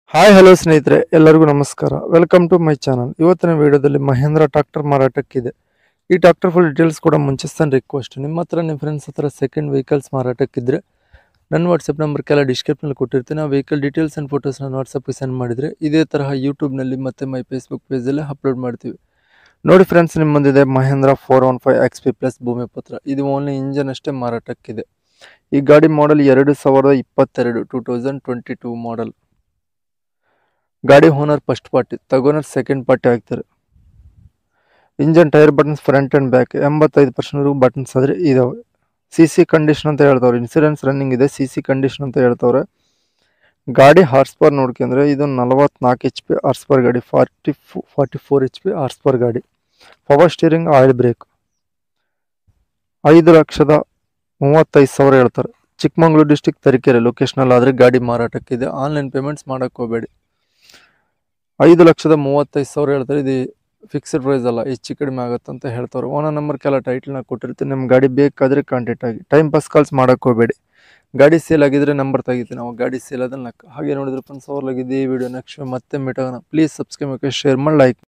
hi hello ಸ್ನೇಹಿತರೆ ಎಲ್ಲರಿಗೂ ನಮಸ್ಕಾರ ವೆಲ್ಕಮ್ ಟು ಮೈ ಚಾನಲ್ ಇವತ್ತಿನ ವಿಡಿಯೋದಲ್ಲಿ ಮಹೇಂದ್ರ ಟ್ರಾಕ್ಟರ್ ಮಾರಾಟಕ್ಕಿದೆ ಈ ಟ್ರಾಕ್ಟರ್ ಫುಲ್ ಡೀಟೇಲ್ಸ್ ಕೂಡ ಮುಂಚಿಸ್ತಾನೆ ರಿಕ್ವೆಸ್ಟ್ ನಿಮ್ಮ ಹತ್ರ ನಿಮ್ಮ ಫ್ರೆಂಡ್ಸ್ ಹತ್ರ ಸೆಕೆಂಡ್ ವೆಹಿಕಲ್ಸ್ ಮಾರಾಟಕ್ಕಿದ್ರೆ ನನ್ನ ವಾಟ್ಸಪ್ ನಂಬರ್ ಕೆಲ ಡಿಸ್ಕ್ರಿಪ್ಷನಲ್ಲಿ ಕೊಟ್ಟಿರ್ತೀನಿ ಆ ವೆಹಿಕಲ್ ಡೀಟೇಲ್ಸ್ ಆ್ಯಂಡ್ ಫೋಟೋಸ್ ನಾನು ವಾಟ್ಸಪ್ಗೆ ಸೆಂಡ್ ಮಾಡಿದರೆ ಇದೇ ತರಹ ಯೂಟ್ಯೂಬ್ನಲ್ಲಿ ಮತ್ತು ಮೈ ಫೇಸ್ಬುಕ್ ಪೇಜಲ್ಲಿ ಅಪ್ಲೋಡ್ ಮಾಡ್ತೀವಿ ನೋಡಿ ಫ್ರೆಂಡ್ಸ್ ನಿಮ್ಮ ಮುಂದಿದೆ Mahindra four one five X P plus Bhoomiputra ಇದು ಓನ್ಲಿ ಇಂಜನ್ ಅಷ್ಟೇ ಮಾರಾಟಕ್ಕಿದೆ ಈ ಗಾಡಿ ಮಾಡೆಲ್ ಎರಡು ಸಾವಿರದ ಇಪ್ಪತ್ತೆರಡು two thousand twenty two model ಗಾಡಿ ಓನರ್ ಫಸ್ಟ್ ಪಾರ್ಟಿ ತಗೋನರ್ ಸೆಕೆಂಡ್ ಪಾರ್ಟಿ ಆಗ್ತಾರೆ engine tyre buttons front and back ಎಂಬತ್ತೈದು ಪರ್ಸೆಂಟ್ವರೆಗೂ ಬಟನ್ಸ್ ಆದರೆ ಇದಾವೆ ಸಿ ಸಿ ಕಂಡೀಷನ್ ಅಂತ ಹೇಳ್ತವ್ರೆ ಇನ್ಸೂರೆನ್ಸ್ ರನ್ನಿಂಗ್ ಇದೆ ಸಿ ಸಿ ಕಂಡೀಷನ್ ಅಂತ ಹೇಳ್ತವ್ರೆ ಗಾಡಿ ಹಾರ್ಸ್ ಪವರ್ ನೋಡ್ಕೊಂಡ್ರೆ ಇದು ನಲವತ್ನಾಲ್ಕು ಎಚ್ ಪಿ ಹಾರ್ಸ್ ಪವರ್ ಗಾಡಿ forty four forty four H P horse power ಗಾಡಿ ಪವರ್ ಸ್ಟೀರಿಂಗ್ ಆಯಿಲ್ ಬ್ರೇಕ್ ಐದು ಲಕ್ಷದ ಮೂವತ್ತೈದು ಸಾವಿರ ಹೇಳ್ತಾರೆ ಚಿಕ್ಕಮಂಗ್ಳೂರು ಡಿಸ್ಟಿಕ್ ತರೀಕೆರೆ ಲೊಕೇಶನಲ್ಲಿ ಆದರೆ ಗಾಡಿ ಮಾರಾಟಕ್ಕಿದೆ ಆನ್ಲೈನ್ ಪೇಮೆಂಟ್ಸ್ ಮಾಡೋಕ್ಕೆ ಹೋಗಬೇಡಿ ಐದು ಲಕ್ಷದ ಮೂವತ್ತೈದು ಸಾವಿರ ಹೇಳ್ತಾರೆ ಇದು ಫಿಕ್ಸ್ಡ್ ಪ್ರೈಸ್ ಅಲ್ಲ ಹೆಚ್ಚು ಕಡಿಮೆ ಆಗುತ್ತೆ ಅಂತ ಹೇಳ್ತಾರೆ ಓನರ್ ನಂಬರ್ ಕೆಲ ಟೈಟ್ಲ್ನ ಕೊಟ್ಟಿರ್ತೀನಿ ನಿಮ್ಮ ಗಾಡಿ ಬೇಕಾದರೆ ಕಾಂಟ್ಯಾಕ್ಟ್ ಆಗಿ ಟೈಮ್ ಪಾಸ್ ಕಾಲ್ಸ್ ಮಾಡೋಕ್ಕೆ ಹೋಗಬೇಡಿ ಗಾಡಿ ಸೇಲ್ ಆಗಿದ್ರೆ ನಂಬರ್ ತೆಗಿತೀನಿ ನಾವು ಗಾಡಿ ಸೇಲ್ ಅದನ್ನ ಹಾಗೆ ನೋಡಿದ್ರೆ ಫ್ರೆಂಡ್ಸ್ ಅವ್ರಲಾಗಿದೆ ಈ ವಿಡಿಯೋ ನೆಕ್ಸ್ಟ್ ಮತ್ತೆ ಮೀಟ್ ಆಗೋಣ ಪ್ಲೀಸ್ ಸಬ್ಸ್ಕ್ರೈಬ್ ಮಾಡಿ ಶೇರ್ ಮಾಡಿ ಲೈಕ್